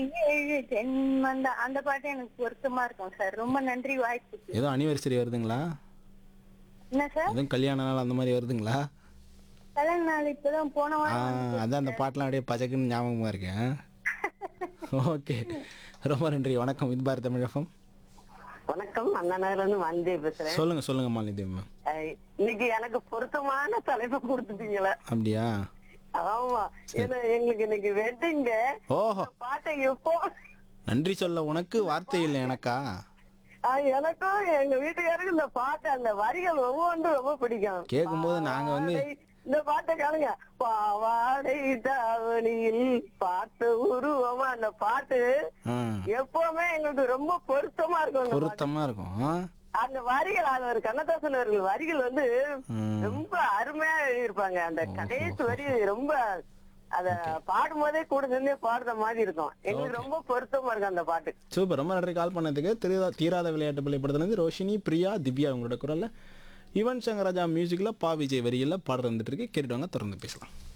ஏழு ஜென்மந்த அந்த பாட்டு எனக்கு பொருத்தமா இருக்கும் சார் ரொம்ப நன்றி வாய்ப்புக்கு ஏதோ அனிவர்சரி வருதுங்களா என்ன சார் எதுவும் கல்யாண நாள் அந்த மாதிரி வருதுங்களா கல்யாண நாள் இப்பதான் போன ஆ வாரம் அதான் அந்த பாட்டெலாம் அப்படியே பச்சக்குன்னு ஞாபகமாக இருக்கேன் ஓகே ரொம்ப நன்றி வணக்கம் இது பாரத் தமிழகம் வணக்கம் அண்ணா நகர்ல இருந்து வந்தே பேசுறேன் சொல்லுங்க சொல்லுங்க மாலினி மேம் அஹ் இன்னைக்கு எனக்கு பொருத்தமான தலைப்பு கொடுத்துட்டீங்களே அப்படியா ஆமா ஏன்னா எங்களுக்கு இன்னைக்கு வெட்டிங்க ஓஹோ பாட்டை எப்போ நன்றி சொல்ல உனக்கு வார்த்தை இல்லை எனக்கா ஆஹ் எனக்கும் எங்க வீட்டுக்காரருக்கு இந்த பாட்டு அந்த வரிகள் ஒவ்வொன்றும் ரொம்ப பிடிக்கும் கேட்கும்போது நாங்க வந்து பாவாடை- இந்த பாட்டை காணுங்க பாவாடை தாவணியில் பார்த்த உருவமா அந்த பாட்டு ஆ எப்பவுமே எங்களுக்கு ரொம்ப பொருத்தமா இருக்கும் அந்த பாட்டு. பொருத்தமாக இருக்கும் ஆ? அந்த வரிகள் அது ஒரு கண்ணதாசன் அவர்கள் வரிகள் வந்து ம். ரொம்ப அருமையா எழுதியிருப்பாங்க அந்த கடைசி வரி ரொம்ப அத பாடும்போதே கூட நின்று பாடுற மாதிரி இருக்கும் எங்களுக்கு ரொம்ப பொருத்தமா இருக்கும் அந்த பாட்டு சூப்பர் ரொம்ப நன்றி கால் பண்ணதுக்கு திரு தீராத விளையாட்டு பள்ளிப்படத்துலேருந்து ரோஷினி பிரியா திவ்யா உங்களோட குரல்ல யுவன் சங்கர் ராஜா மியூசிக்கில் பா விஜய் வரியில் பாடல் வந்துட்டு இருக்கு கேட்டுட்டு வாங்க தொடர்ந்து பேசலாம்